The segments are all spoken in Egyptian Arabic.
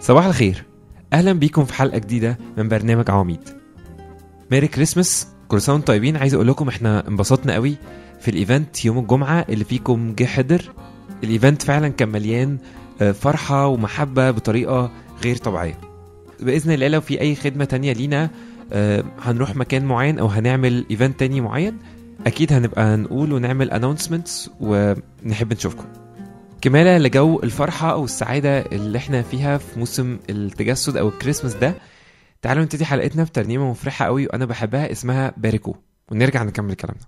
صباح الخير اهلا بيكم في حلقه جديده من برنامج عواميد ميري كريسمس كل سنه وانتم طيبين عايز اقول لكم احنا انبسطنا قوي في الايفنت يوم الجمعه اللي فيكم جه حضر الايفنت فعلا كان مليان آه، فرحه ومحبه بطريقه غير طبيعيه باذن الله لو في اي خدمه تانية لينا آه، هنروح مكان معين او هنعمل ايفنت تاني معين اكيد هنبقى نقول ونعمل اناونسمنتس ونحب نشوفكم كمالة لجو الفرحة أو السعادة اللي احنا فيها في موسم التجسد أو الكريسماس ده تعالوا نبتدي حلقتنا بترنيمة مفرحة قوي وأنا بحبها اسمها باركو ونرجع نكمل كلامنا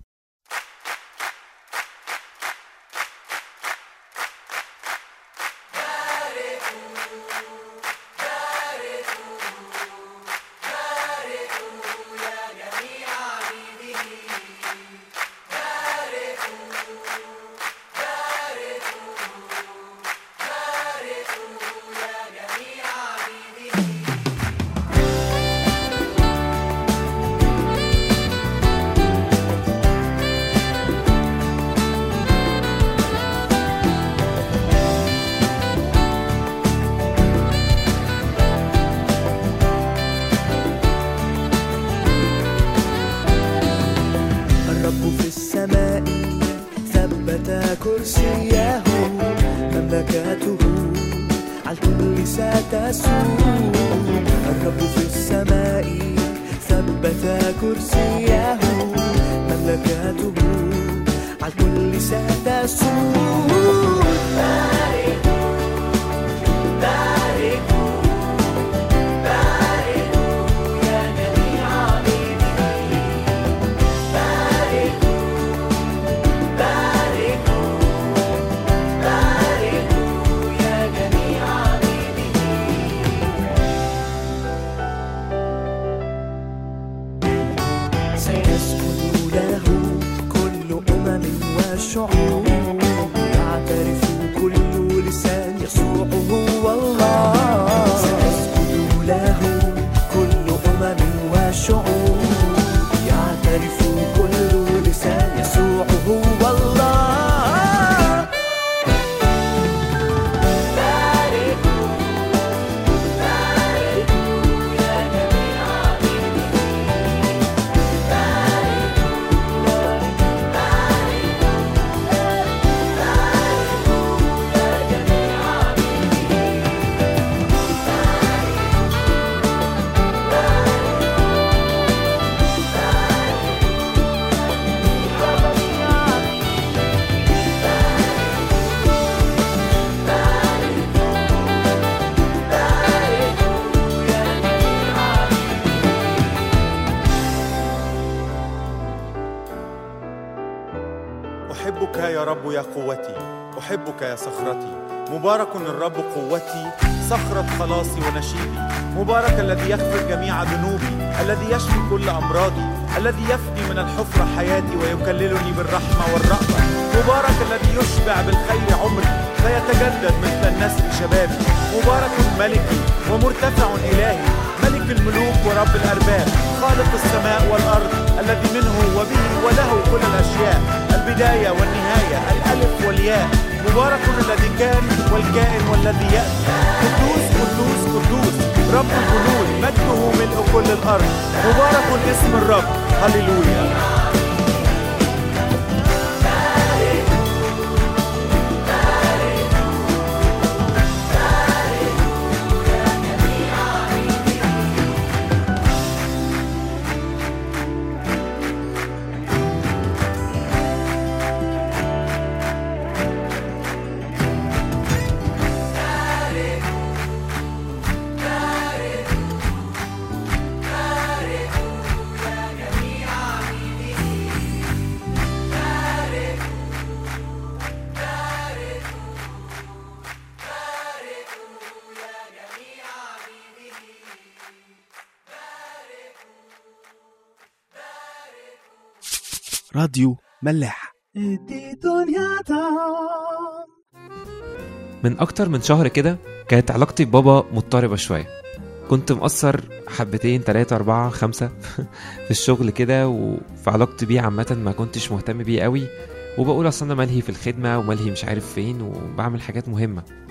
الرب في السماء ثبت كرسيه مملكته على الكل ستسود الرب في السماء ثبت كرسيه مملكته على الكل ستسود باركوا باركوا باركوا يا جميع عبيده باركوا باركوا باركوا يا جميع عبيده سيسجد له كل أمم وشعوب يعترف كل لسان يسوع هو الله سيسجد له كل أمم وشعوب يعترف كل لسان يسوع هو الله باركوا باركوا يا جميع عبيده أحبك يا رب يا قوتي أحبك يا صخرتي مبارك الرب قوتي صخرة خلاصي ونشيدي مبارك الذي يغفر جميع ذنوبي الذي يشفي كل أمراضي الذي يفدي من الحفرة حياتي ويكللني بالرحمة والرأفة مبارك الذي يشبع بالخير عمري فيتجدد مثل النسر شبابي مبارك ملكي ومرتفع إلهي ملك الملوك ورب الأرباب خالق السماء والأرض الذي منه وبه وله كل الأشياء البداية والنهاية الألف والياء مبارك الذي كان والكائن والذي يأتي قدوس قدوس قدوس رب الجنود مجده ملء كل الأرض مبارك اسم الرب هللويا راديو ملاح من أكتر من شهر كده كانت علاقتي ببابا مضطربة شوية كنت مقصر حبتين تلاتة أربعة خمسة في الشغل كده وفي علاقتي بيه عامة ما كنتش مهتم بيه قوي وبقول أصل أنا ملهي في الخدمة وملهي مش عارف فين وبعمل حاجات مهمة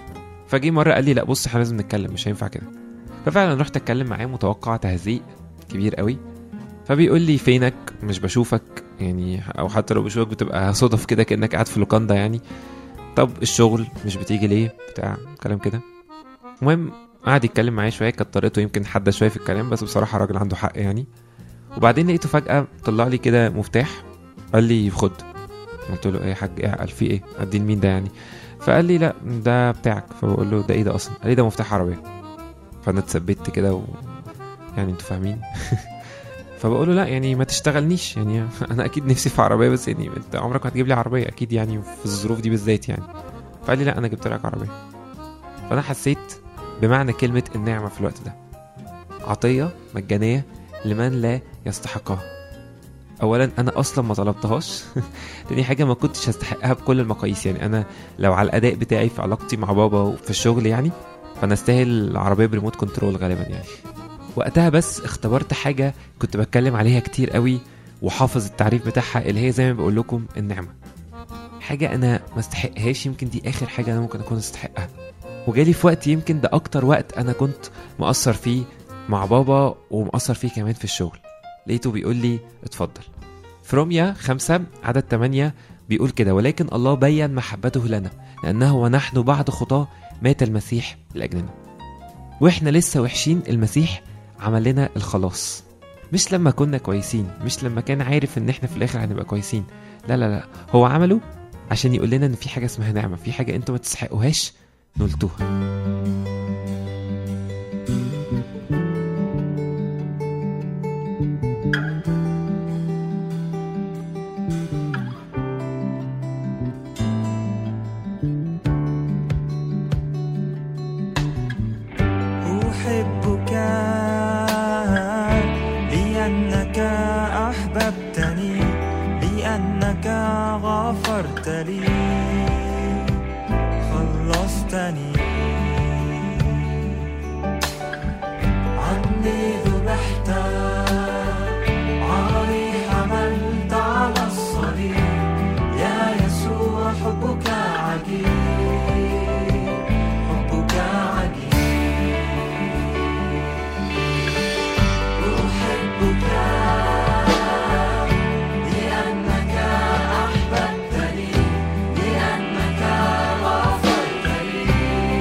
فجي مره قال لي لا بص احنا لازم نتكلم مش هينفع كده ففعلا رحت اتكلم معاه متوقع تهزيق كبير قوي فبيقول لي فينك مش بشوفك يعني او حتى لو بشوفك بتبقى صدف كده كانك قاعد في لوكاندا يعني طب الشغل مش بتيجي ليه بتاع كلام كده المهم قعد يتكلم معايا شويه كانت طريقته يمكن حاده شويه في الكلام بس بصراحه راجل عنده حق يعني وبعدين لقيته فجاه طلع لي كده مفتاح قال لي خد قلت له ايه يا حاج ايه قال في ايه ادي لمين ده يعني فقال لي لا ده بتاعك فبقول له ده ايه ده اصلا قال لي ده مفتاح عربيه فانا اتثبت كده و... يعني انتوا فاهمين فبقول له لا يعني ما تشتغلنيش يعني انا اكيد نفسي في عربيه بس يعني انت عمرك ما هتجيب لي عربيه اكيد يعني في الظروف دي بالذات يعني فقال لي لا انا جبت لك عربيه فانا حسيت بمعنى كلمه النعمه في الوقت ده عطيه مجانيه لمن لا يستحقها اولا انا اصلا ما طلبتهاش تاني حاجه ما كنتش هستحقها بكل المقاييس يعني انا لو على الاداء بتاعي في علاقتي مع بابا وفي الشغل يعني فانا استاهل عربيه بريموت كنترول غالبا يعني وقتها بس اختبرت حاجه كنت بتكلم عليها كتير قوي وحافظ التعريف بتاعها اللي هي زي ما بقول لكم النعمه حاجه انا ما استحقهاش يمكن دي اخر حاجه انا ممكن اكون استحقها وجالي في وقت يمكن ده اكتر وقت انا كنت مقصر فيه مع بابا ومقصر فيه كمان في الشغل لقيته بيقول لي اتفضل في روميا خمسة عدد 8 بيقول كده ولكن الله بين محبته لنا لأنه ونحن بعد خطاه مات المسيح لأجلنا وإحنا لسه وحشين المسيح عمل لنا الخلاص مش لما كنا كويسين مش لما كان عارف ان احنا في الاخر هنبقى كويسين لا لا لا هو عمله عشان يقول لنا ان في حاجه اسمها نعمه في حاجه انتوا ما تستحقوهاش نلتوها أحبك لأنك أحببتني لأنك غفرت لي خلصتني عني ذبحت عاري حملت على الصليب يا يسوع حبك عجيب حبك عجيب أحبك لأنك أحببتني لأنك غفرت لي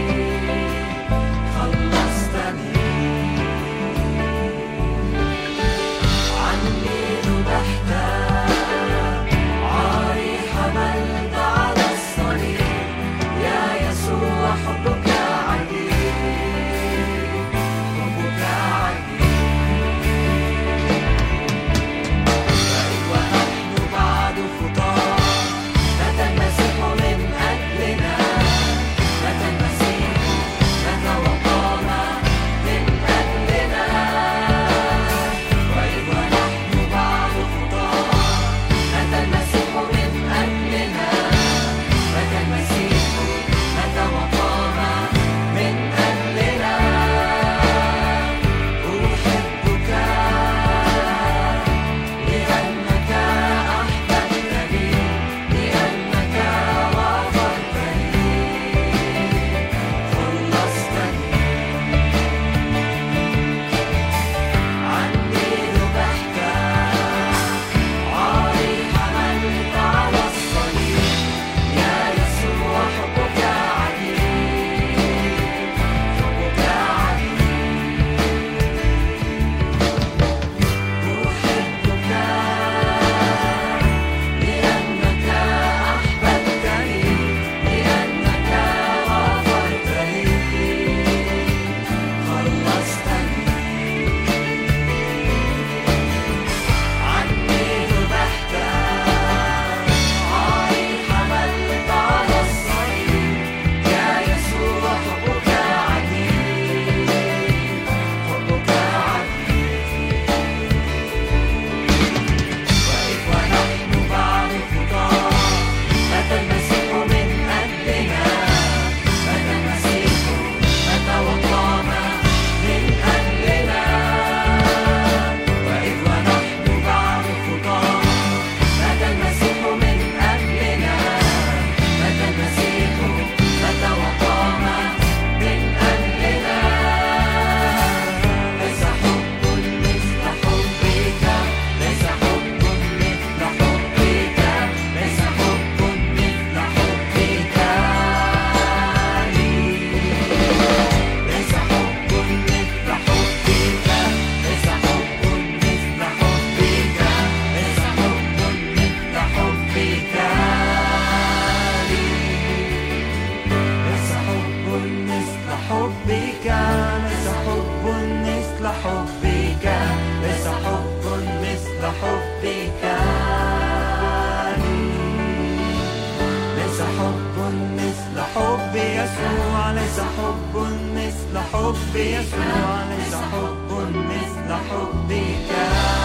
حب يسوع ليس حب مثل حبك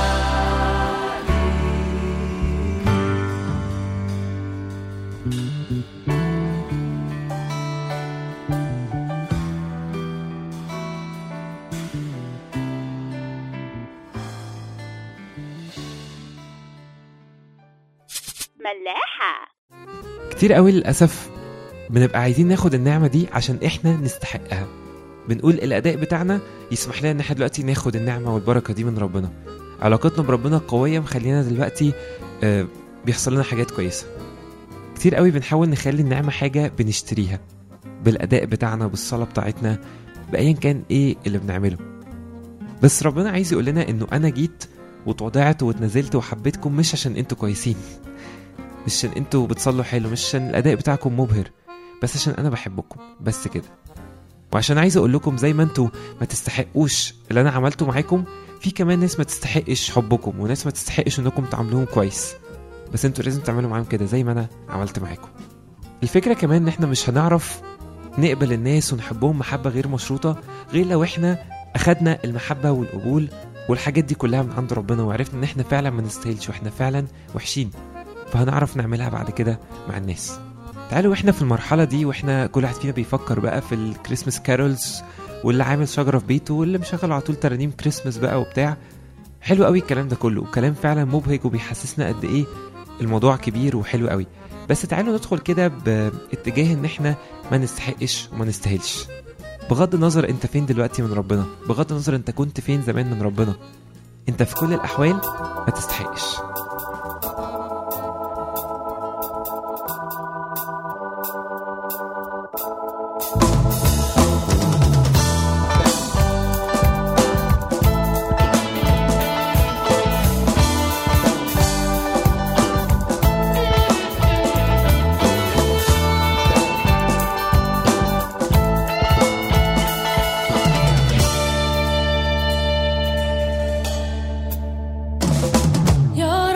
ملاحة كتير قوي للأسف بنبقى عايزين ناخد النعمة دي عشان احنا نستحقها بنقول الأداء بتاعنا يسمح لنا ان احنا دلوقتي ناخد النعمة والبركة دي من ربنا علاقتنا بربنا قوية مخلينا دلوقتي آه، بيحصل لنا حاجات كويسة كتير قوي بنحاول نخلي النعمة حاجة بنشتريها بالأداء بتاعنا بالصلاة بتاعتنا بأيا كان ايه اللي بنعمله بس ربنا عايز يقول لنا انه انا جيت واتوضعت واتنزلت وحبيتكم مش عشان انتوا كويسين مش عشان انتوا بتصلوا حلو مش عشان الاداء بتاعكم مبهر بس عشان انا بحبكم بس كده وعشان عايز اقول لكم زي ما انتوا ما تستحقوش اللي انا عملته معاكم في كمان ناس ما تستحقش حبكم وناس ما تستحقش انكم تعاملوهم كويس بس انتوا لازم تعملوا معاهم كده زي ما انا عملت معاكم الفكره كمان ان احنا مش هنعرف نقبل الناس ونحبهم محبه غير مشروطه غير لو احنا اخدنا المحبه والقبول والحاجات دي كلها من عند ربنا وعرفنا ان احنا فعلا ما نستاهلش واحنا فعلا وحشين فهنعرف نعملها بعد كده مع الناس تعالوا واحنا في المرحلة دي واحنا كل واحد فينا بيفكر بقى في الكريسماس كارولز واللي عامل شجرة في بيته واللي مشغل على طول ترانيم كريسماس بقى وبتاع حلو قوي الكلام ده كله وكلام فعلا مبهج وبيحسسنا قد ايه الموضوع كبير وحلو قوي بس تعالوا ندخل كده باتجاه ان احنا ما نستحقش وما نستاهلش بغض النظر انت فين دلوقتي من ربنا بغض النظر انت كنت فين زمان من ربنا انت في كل الاحوال ما تستحقش يا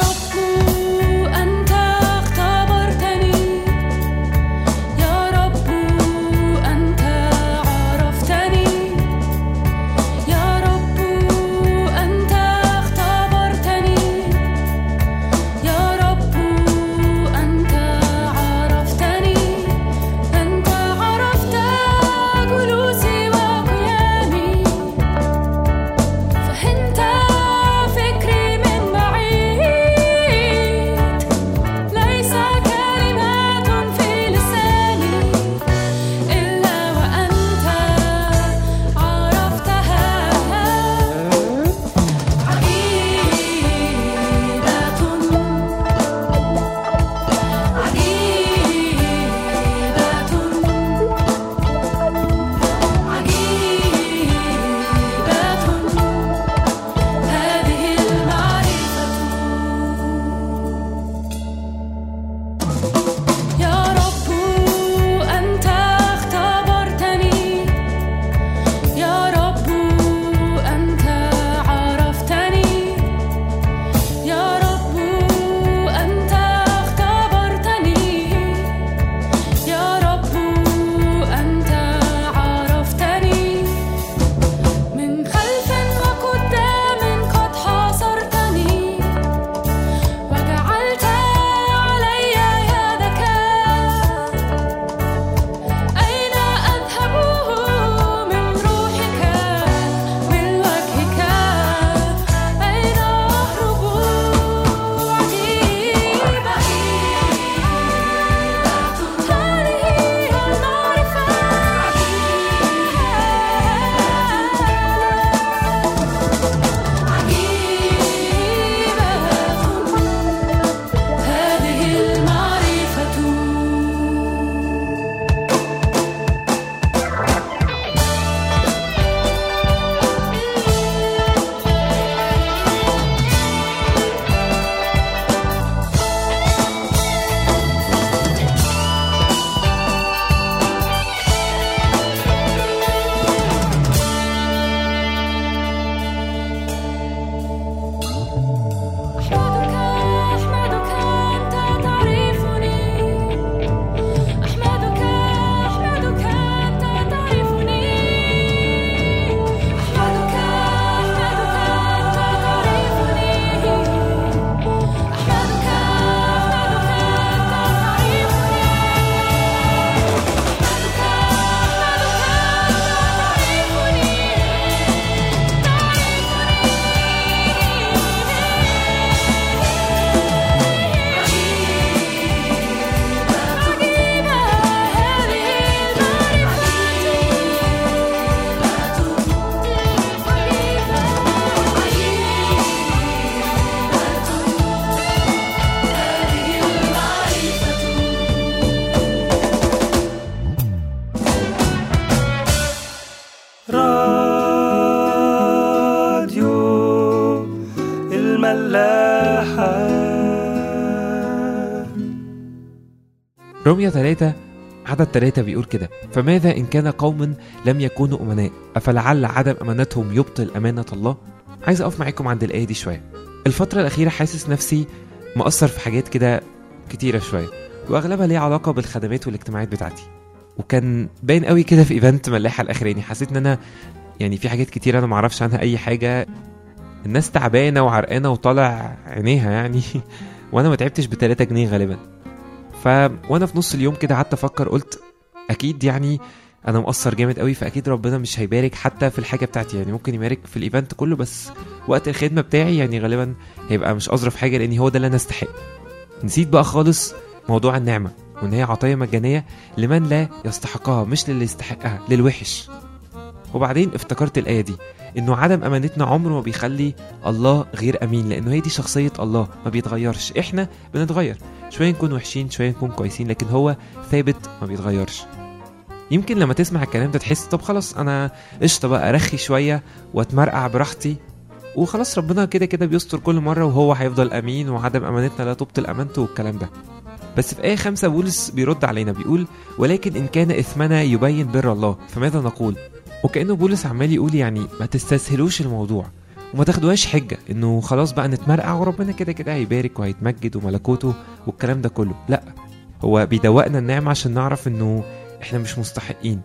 روميا 3 عدد 3 بيقول كده فماذا إن كان قوم لم يكونوا أمناء أفلعل عدم أمانتهم يبطل أمانة الله عايز أقف معاكم عند الآية دي شوية الفترة الأخيرة حاسس نفسي مقصر في حاجات كده كتيرة شوية وأغلبها ليها علاقة بالخدمات والاجتماعات بتاعتي وكان باين قوي كده في ايفنت ملاحة الأخراني حسيت إن أنا يعني في حاجات كتير أنا معرفش عنها أي حاجة الناس تعبانة وعرقانة وطالع عينيها يعني وأنا ما تعبتش ب 3 جنيه غالبا ف وانا في نص اليوم كده قعدت افكر قلت اكيد يعني انا مقصر جامد قوي فاكيد ربنا مش هيبارك حتى في الحاجه بتاعتي يعني ممكن يبارك في الايفنت كله بس وقت الخدمه بتاعي يعني غالبا هيبقى مش اظرف حاجه لان هو ده اللي انا استحق نسيت بقى خالص موضوع النعمه وان هي عطيه مجانيه لمن لا يستحقها مش للي يستحقها للوحش وبعدين افتكرت الايه دي انه عدم امانتنا عمره ما بيخلي الله غير امين لانه هي دي شخصيه الله ما بيتغيرش احنا بنتغير شويه نكون وحشين شويه نكون كويسين لكن هو ثابت ما بيتغيرش يمكن لما تسمع الكلام ده تحس طب خلاص انا قشطه بقى ارخي شويه واتمرقع براحتي وخلاص ربنا كده كده بيستر كل مره وهو هيفضل امين وعدم امانتنا لا تبطل امانته والكلام ده بس في آية خمسة بولس بيرد علينا بيقول ولكن إن كان إثمنا يبين بر الله فماذا نقول؟ وكأنه بولس عمال يقول يعني ما تستسهلوش الموضوع وما تاخدوهاش حجة إنه خلاص بقى نتمرقع وربنا كده كده هيبارك وهيتمجد وملكوته والكلام ده كله لأ هو بيدوقنا النعمة عشان نعرف إنه إحنا مش مستحقين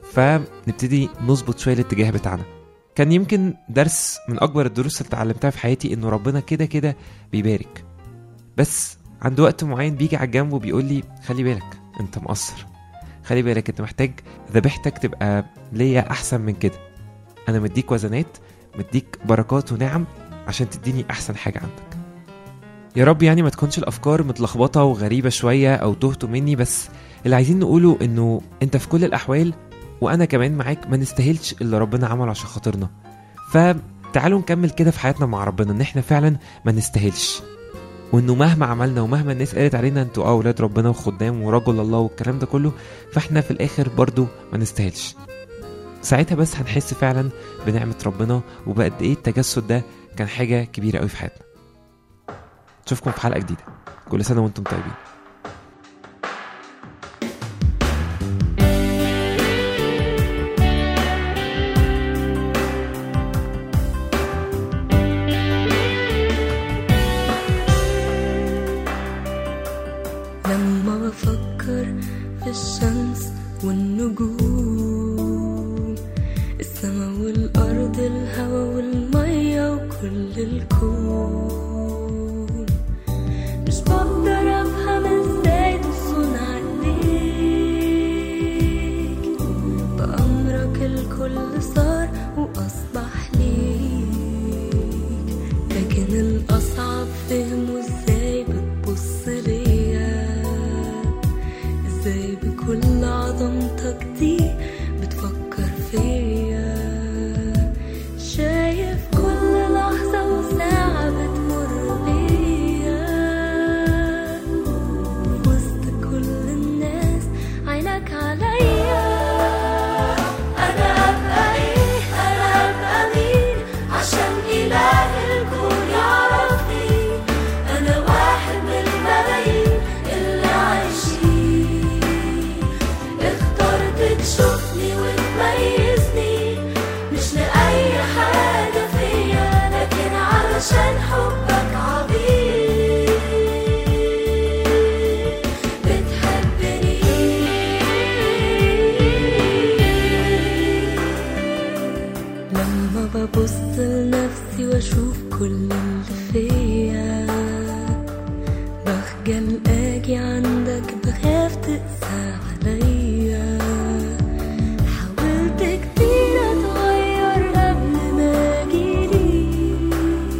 فنبتدي نظبط شوية الاتجاه بتاعنا كان يمكن درس من أكبر الدروس اللي اتعلمتها في حياتي إنه ربنا كده كده بيبارك بس عند وقت معين بيجي على الجنب وبيقول لي خلي بالك انت مقصر خلي بالك انت محتاج ذبيحتك تبقى ليا احسن من كده انا مديك وزنات مديك بركات ونعم عشان تديني احسن حاجه عندك يا رب يعني ما تكونش الافكار متلخبطه وغريبه شويه او تهتوا مني بس اللي عايزين نقوله انه انت في كل الاحوال وانا كمان معاك ما نستاهلش اللي ربنا عمله عشان خاطرنا فتعالوا نكمل كده في حياتنا مع ربنا ان احنا فعلا ما نستاهلش وانه مهما عملنا ومهما الناس قالت علينا انتوا اه اولاد ربنا وخدام ورجل الله والكلام ده كله فاحنا في الاخر برضو ما نستاهلش ساعتها بس هنحس فعلا بنعمة ربنا وبقد ايه التجسد ده كان حاجة كبيرة قوي في حياتنا نشوفكم في حلقة جديدة كل سنة وانتم طيبين لما بفكر في الشمس والنجوم السما والأرض الهوا والمية وكل الكون مش بقدر أفهم ازاي تصون عليك بأمرك الكل صار وأصبح ليك لكن الأصعب فهمه ازاي بتبص ليا ازاي بكل عظمتك دي بتفكر فيا شايف كل لحظة وساعة بتمر بيا في وسط كل الناس عينك عليا أنا أبقى إيه أنا أبقى مين عشان إله الكون يعرفني أنا واحد من الملايين اللي عايشين اخترت تشوفني وتميزني مش لأي حاجة فيا لكن علشان حبك عظيم بتحبني لما ببص لنفسي واشوف كل اللي فيا بخجل اجي عندك بخاف تقسى عليا حاولت كتير اتغير قبل ما اجيليك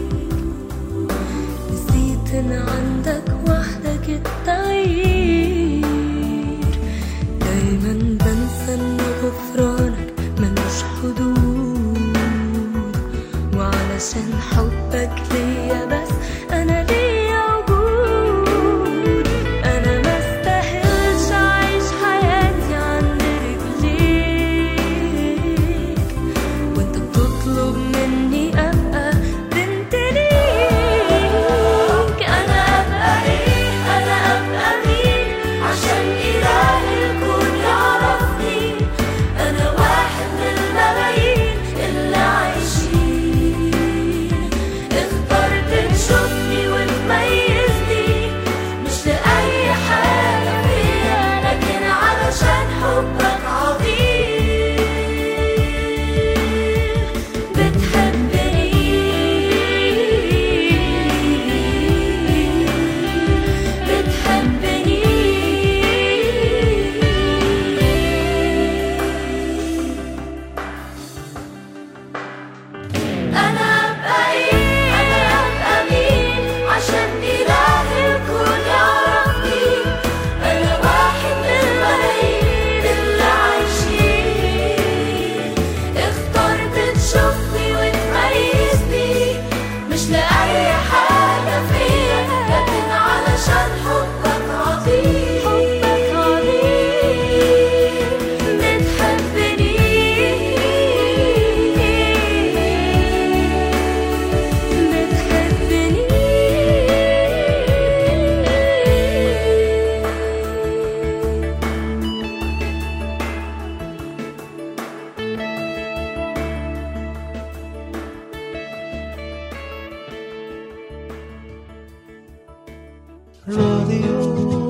نسيت ان عندك وحدك التغيير دايما بنسى ان غفرانك ملوش حدود وعلشان حبك ليا بس انا ليا وجود انا ما استاهلش اعيش حياتي عند رجليك وانت بتطلب مني ابقى بنت ليك انا ابقى راديو